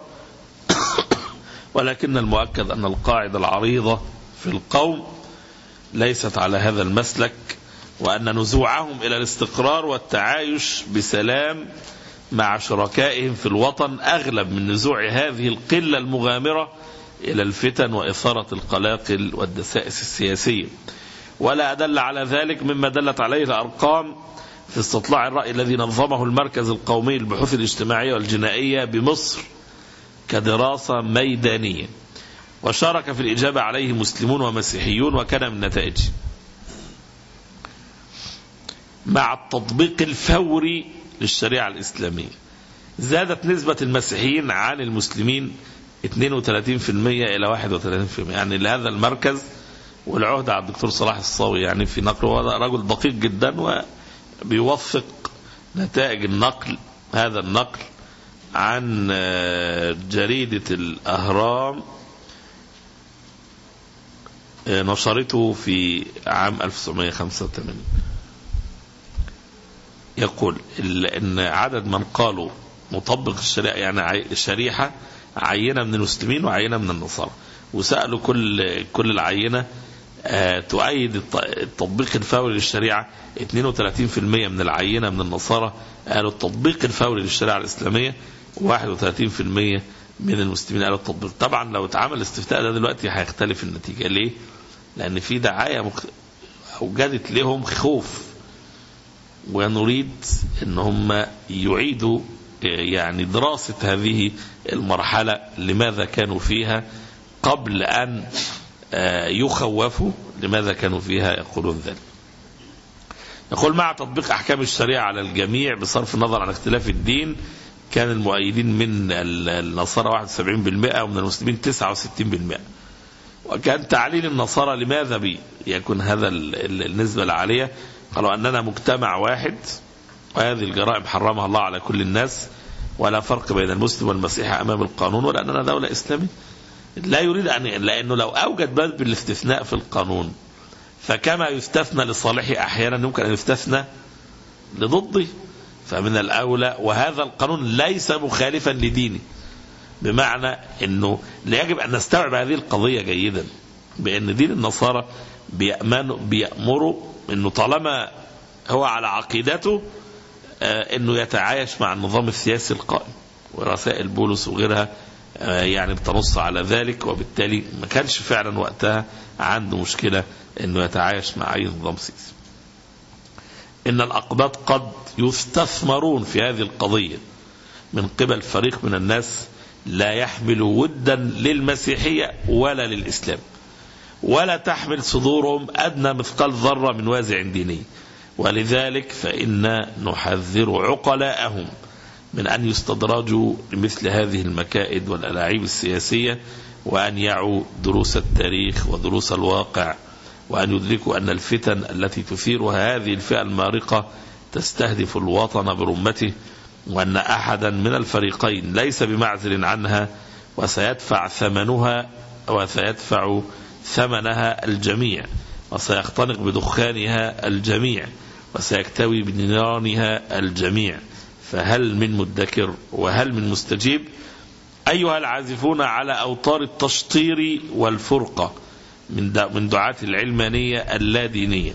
ولكن المؤكد أن القاعدة العريضة في القوم ليست على هذا المسلك وأن نزوعهم إلى الاستقرار والتعايش بسلام مع شركائهم في الوطن أغلب من نزوع هذه القلة المغامرة إلى الفتن وإثارة القلاقل والدسائس السياسية ولا أدل على ذلك مما دلت عليه الأرقام في استطلاع الرأي الذي نظمه المركز القومي للبحوث الاجتماعية والجنائية بمصر كدراسة ميدانية وشارك في الإجابة عليه مسلمون ومسيحيون وكان من نتائجه مع التطبيق الفوري للشريعة الإسلامية زادت نسبة المسيحيين عن المسلمين 32% إلى 31% يعني لهذا المركز والعهد على الدكتور صلاح الصاوي يعني في نقله هذا رجل دقيق جدا وبيوثق نتائج النقل هذا النقل عن جريدة الأهرام نشرته في عام 1985 يقول إن عدد من قالوا مطبق الشريعة يعني عي- شريحة عينة من المسلمين وعينة من النصارى وسألوا كل كل العينة آه، تؤيد الت- التطبيق الفوري للشريعة 32% من العينة من النصارى قالوا التطبيق الفوري للشريعة الإسلامية 31% من المسلمين قالوا التطبيق طبعا لو اتعمل الاستفتاء ده دلوقتي هيختلف النتيجة ليه؟ لأن في دعاية مخ... أوجدت لهم خوف ونريد ان هم يعيدوا يعني دراسة هذه المرحلة لماذا كانوا فيها قبل أن آه، يخوفوا لماذا كانوا فيها يقولون ذلك يقول مع تطبيق أحكام الشريعة على الجميع بصرف النظر عن اختلاف الدين كان المؤيدين من ال- النصارى 71% ومن المسلمين 69% وكان تعليل النصارى لماذا بي يكون هذا ال- ال- النسبة العالية قالوا أننا مجتمع واحد وهذه الجرائم حرمها الله على كل الناس ولا فرق بين المسلم والمسيحي أمام القانون ولأننا دولة إسلامية لا يريد أن لأنه لو أوجد باب الاستثناء في القانون فكما يستثنى لصالحه أحيانا يمكن أن يستثنى لضده فمن الأولى وهذا القانون ليس مخالفا لدينه بمعنى أنه لا يجب أن نستوعب هذه القضية جيدا بأن دين النصارى بيأمنوا بيأمروا أنه طالما هو على عقيدته آه، أنه يتعايش مع النظام السياسي القائم ورسائل بولس وغيرها آه، يعني بتنص على ذلك وبالتالي ما كانش فعلا وقتها عنده مشكلة أنه يتعايش مع أي نظام سياسي إن الأقباط قد يستثمرون في هذه القضية من قبل فريق من الناس لا يحمل ودا للمسيحية ولا للإسلام ولا تحمل صدورهم أدنى مثقال ذرة من وازع ديني ولذلك فإن نحذر عقلاءهم من أن يستدرجوا لمثل هذه المكائد والألاعيب السياسية وأن يعوا دروس التاريخ ودروس الواقع وأن يدركوا أن الفتن التي تثيرها هذه الفئة المارقة تستهدف الوطن برمته وأن أحدا من الفريقين ليس بمعزل عنها وسيدفع ثمنها وسيدفع ثمنها الجميع وسيختنق بدخانها الجميع وسيكتوي بنيرانها الجميع فهل من مدكر وهل من مستجيب أيها العازفون على أوتار التشطير والفرقة من من دعاة العلمانية اللادينية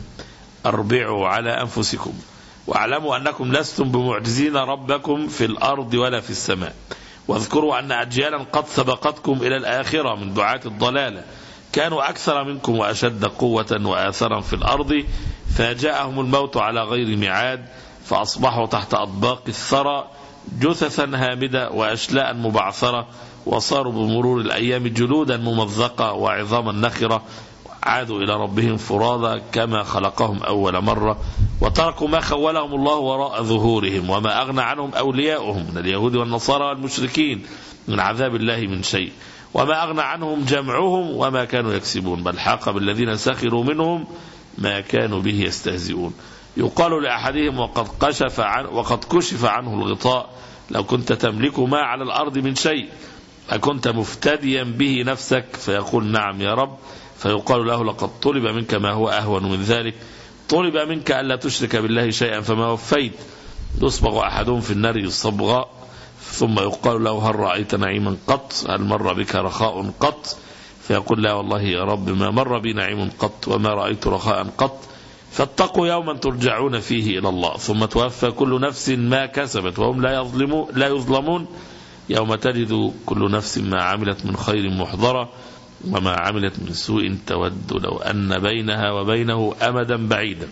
أربعوا على أنفسكم واعلموا أنكم لستم بمعجزين ربكم في الأرض ولا في السماء واذكروا أن أجيالا قد سبقتكم إلى الآخرة من دعاة الضلالة كانوا أكثر منكم وأشد قوة وآثرا في الأرض فجاءهم الموت على غير ميعاد فأصبحوا تحت أطباق الثرى جثثا هامدة وأشلاء مبعثرة وصاروا بمرور الأيام جلودا ممزقة وعظاما نخرة عادوا إلى ربهم فرادى كما خلقهم أول مرة وتركوا ما خولهم الله وراء ظهورهم وما أغنى عنهم أولياؤهم من اليهود والنصارى والمشركين من عذاب الله من شيء وما أغنى عنهم جمعهم وما كانوا يكسبون بل حاق بالذين سخروا منهم ما كانوا به يستهزئون يقال لأحدهم وقد كشف عن وقد كشف عنه الغطاء لو كنت تملك ما على الأرض من شيء أكنت مفتديا به نفسك فيقول نعم يا رب فيقال له لقد طلب منك ما هو أهون من ذلك طلب منك ألا تشرك بالله شيئا فما وفيت يصبغ أحدهم في النار الصبغاء ثم يقال له هل رأيت نعيما قط هل مر بك رخاء قط فيقول لا والله يا رب ما مر بي نعيم قط وما رأيت رخاء قط فاتقوا يوما ترجعون فيه إلى الله ثم توفى كل نفس ما كسبت وهم لا يظلمون لا يظلمون يوم تجد كل نفس ما عملت من خير محضرة وما عملت من سوء تود لو أن بينها وبينه أمدا بعيدا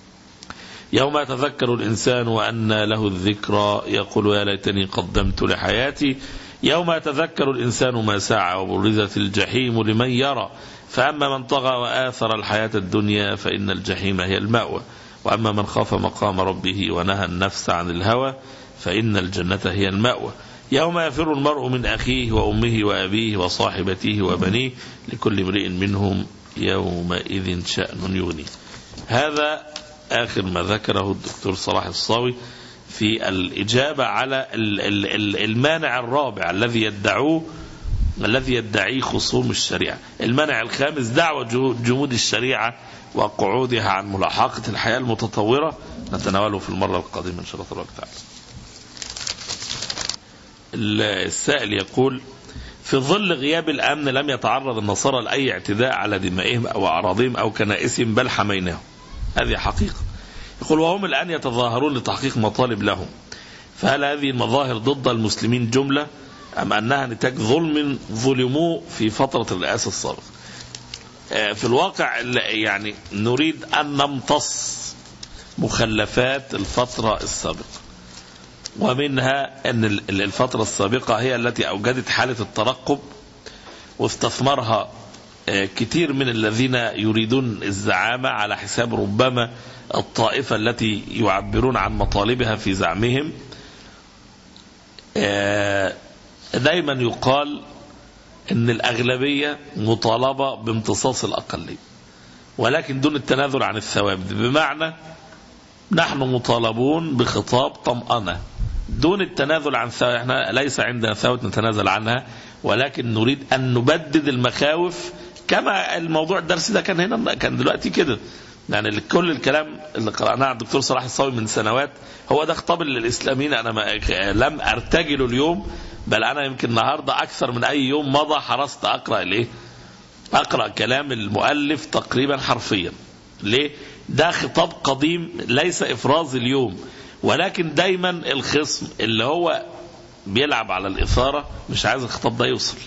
يوم يتذكر الإنسان وأن له الذكرى يقول يا ليتني قدمت لحياتي يوم يتذكر الإنسان ما سعى وبرزت الجحيم لمن يرى فأما من طغى وآثر الحياة الدنيا فإن الجحيم هي المأوى وأما من خاف مقام ربه ونهى النفس عن الهوى فإن الجنة هي المأوى يوم يفر المرء من أخيه وأمه وأبيه وصاحبته وبنيه لكل امرئ منهم يومئذ شأن يغنيه هذا آخر ما ذكره الدكتور صلاح الصاوي في الإجابة على المانع الرابع الذي يدعوه الذي يدعيه خصوم الشريعة المانع الخامس دعوة جمود الشريعة وقعودها عن ملاحقة الحياة المتطورة نتناوله في المرة القادمة إن شاء الله تبارك وتعالى السائل يقول في ظل غياب الأمن لم يتعرض النصارى لأي اعتداء على دمائهم أو أعراضهم أو كنائسهم بل حميناهم هذه حقيقة يقول وهم الآن يتظاهرون لتحقيق مطالب لهم فهل هذه المظاهر ضد المسلمين جملة أم أنها نتاج ظلم ظلموه في فترة الرئاسة السابقة في الواقع يعني نريد أن نمتص مخلفات الفترة السابقة ومنها أن الفترة السابقة هي التي أوجدت حالة الترقب واستثمرها كثير من الذين يريدون الزعامة على حساب ربما الطائفة التي يعبرون عن مطالبها في زعمهم دايما يقال ان الأغلبية مطالبة بامتصاص الأقلية ولكن دون التنازل عن الثوابت بمعنى نحن مطالبون بخطاب طمأنة دون التنازل عن ثوابت احنا ليس عندنا ثوابت نتنازل عنها ولكن نريد أن نبدد المخاوف كما الموضوع الدرس ده كان هنا كان دلوقتي كده يعني كل الكلام اللي قرأناه عن الدكتور صلاح الصاوي من سنوات هو ده خطاب للإسلاميين أنا ما لم أرتجل اليوم بل أنا يمكن النهاردة أكثر من أي يوم مضى حرصت أقرأ الإيه أقرأ كلام المؤلف تقريبا حرفيا ليه ده خطاب قديم ليس إفراز اليوم ولكن دايما الخصم اللي هو بيلعب على الإثارة مش عايز الخطاب ده يوصل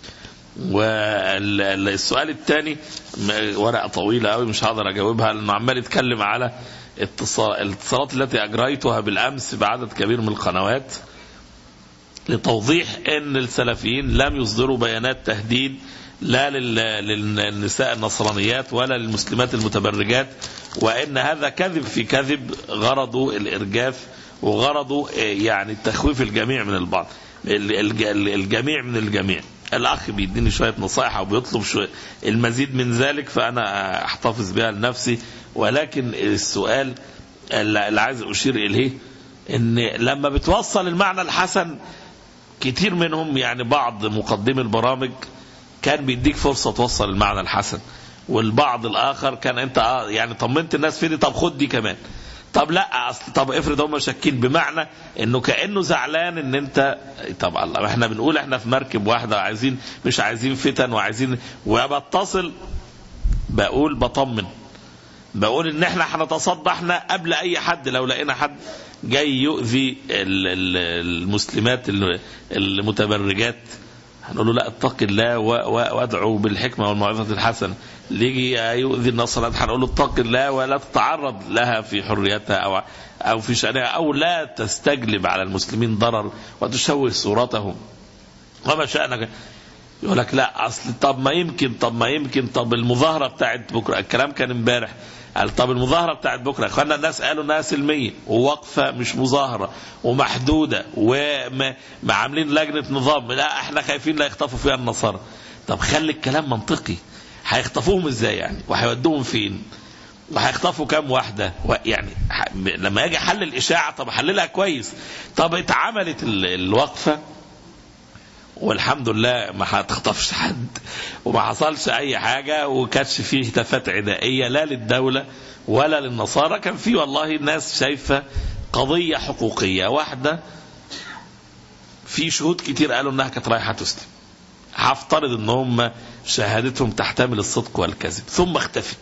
والسؤال الثاني ورقة طويلة قوي مش هقدر أجاوبها لأنه عمال يتكلم على اتصال الاتصالات التي أجريتها بالأمس بعدد كبير من القنوات لتوضيح أن السلفيين لم يصدروا بيانات تهديد لا للنساء النصرانيات ولا للمسلمات المتبرجات وأن هذا كذب في كذب غرضه الإرجاف وغرضه يعني تخويف الجميع من البعض الجميع من الجميع الأخ بيديني شوية نصائح أو بيطلب شوية المزيد من ذلك فأنا أحتفظ بها لنفسي ولكن السؤال اللي عايز أشير إليه إن لما بتوصل المعنى الحسن كتير منهم يعني بعض مقدمي البرامج كان بيديك فرصة توصل المعنى الحسن والبعض الآخر كان أنت آه يعني طمنت الناس في دي طب خد دي كمان طب لا اصل طب افرض هم شاكين بمعنى انه كانه زعلان ان انت طب الله احنا بنقول احنا في مركب واحده وعايزين مش عايزين فتن وعايزين وبتصل بقول بطمن بقول ان احنا هنتصدى احنا قبل اي حد لو لقينا حد جاي يؤذي المسلمات المتبرجات هنقول له لا اتق الله وادعو بالحكمه والموعظه الحسنه اللي يجي يؤذي النصرانيات هنقول له اتق الله ولا تتعرض لها في حريتها او او في شانها او لا تستجلب على المسلمين ضرر وتشوه صورتهم وما شانك يقول لك لا اصل طب ما يمكن طب ما يمكن طب المظاهره بتاعت بكره الكلام كان امبارح قال طب المظاهره بتاعت بكره اخوانا الناس قالوا انها سلميه وواقفه مش مظاهره ومحدوده وعاملين لجنه نظام لا احنا خايفين لا يخطفوا فيها النصارى طب خلي الكلام منطقي هيخطفوهم ازاي يعني وهيودوهم فين وهيخطفوا كام واحدة يعني لما يجي حل الإشاعة طب حللها كويس طب اتعملت الوقفة والحمد لله ما هتخطفش حد وما حصلش أي حاجة وكانش فيه هتافات عدائية لا للدولة ولا للنصارى كان في والله الناس شايفة قضية حقوقية واحدة في شهود كتير قالوا انها كانت رايحة تسلم هفترض ان هم شهادتهم تحتمل الصدق والكذب ثم اختفت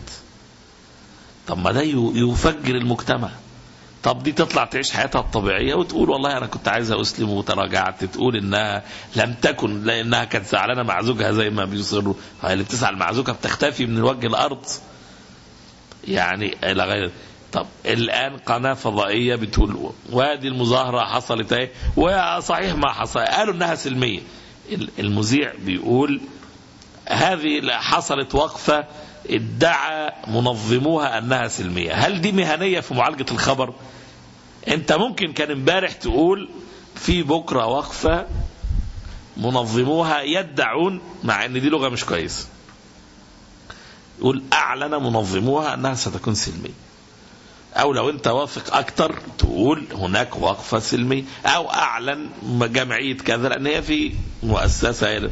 طب ما ده يفجر المجتمع طب دي تطلع تعيش حياتها الطبيعية وتقول والله أنا كنت عايزة أسلم وتراجعت تقول إنها لم تكن لأنها كانت زعلانة مع زوجها زي ما بيصروا هي اللي بتزعل مع زوجها بتختفي من وجه الأرض يعني إلى غير طب الآن قناة فضائية بتقول وهذه المظاهرة حصلت اهي وصحيح ما حصل قالوا إنها سلمية المذيع بيقول هذه حصلت وقفة ادعى منظموها انها سلميه هل دي مهنيه في معالجه الخبر انت ممكن كان امبارح تقول في بكره وقفه منظموها يدعون مع ان دي لغه مش كويسه يقول اعلن منظموها انها ستكون سلميه او لو انت واثق اكتر تقول هناك وقفه سلميه او اعلن جمعيه كذا لان هي في مؤسسه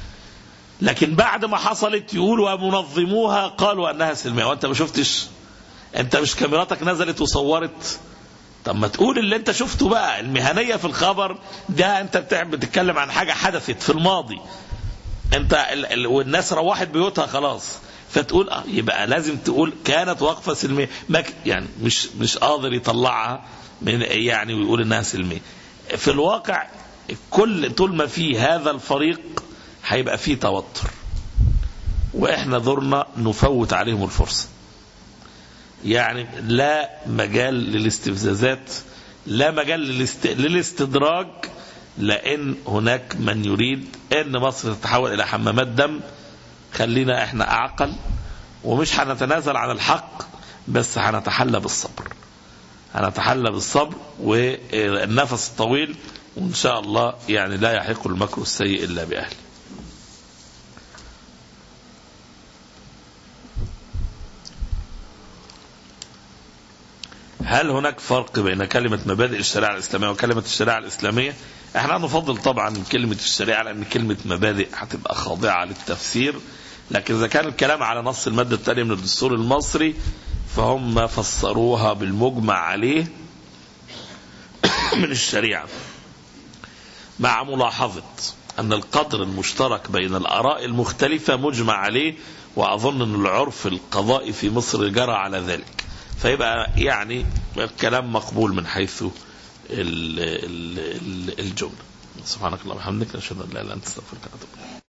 لكن بعد ما حصلت يقول ومنظموها قالوا انها سلميه وانت ما شفتش انت مش كاميراتك نزلت وصورت طب ما تقول اللي انت شفته بقى المهنية في الخبر ده انت بتع- بتتكلم عن حاجة حدثت في الماضي انت ال... ال... والناس روحت بيوتها خلاص فتقول اه يبقى لازم تقول كانت وقفة سلمية ما ك... يعني مش مش قادر يطلعها من يعني ويقول انها سلمية في الواقع كل طول ما في هذا الفريق هيبقى فيه توتر واحنا دورنا نفوت عليهم الفرصه يعني لا مجال للاستفزازات لا مجال للاست... للاستدراج لان هناك من يريد ان مصر تتحول الى حمامات دم خلينا احنا اعقل ومش هنتنازل عن الحق بس هنتحلى بالصبر هنتحلى بالصبر والنفس الطويل وان شاء الله يعني لا يحق المكر السيء الا باهله هل هناك فرق بين كلمة مبادئ الشريعة الإسلامية وكلمة الشريعة الإسلامية؟ احنا نفضل طبعا كلمة الشريعة لأن كلمة مبادئ هتبقى خاضعة للتفسير لكن إذا كان الكلام على نص المادة الثانية من الدستور المصري فهم فسروها بالمجمع عليه من الشريعة مع ملاحظة أن القدر المشترك بين الآراء المختلفة مجمع عليه وأظن أن العرف القضائي في مصر جرى على ذلك فيبقى يعني الكلام مقبول من حيث ال- ال- ال- الجملة سبحانك اللهم وبحمدك نشهد أن لا إله إلا أنت استغفرك وأتوب إليك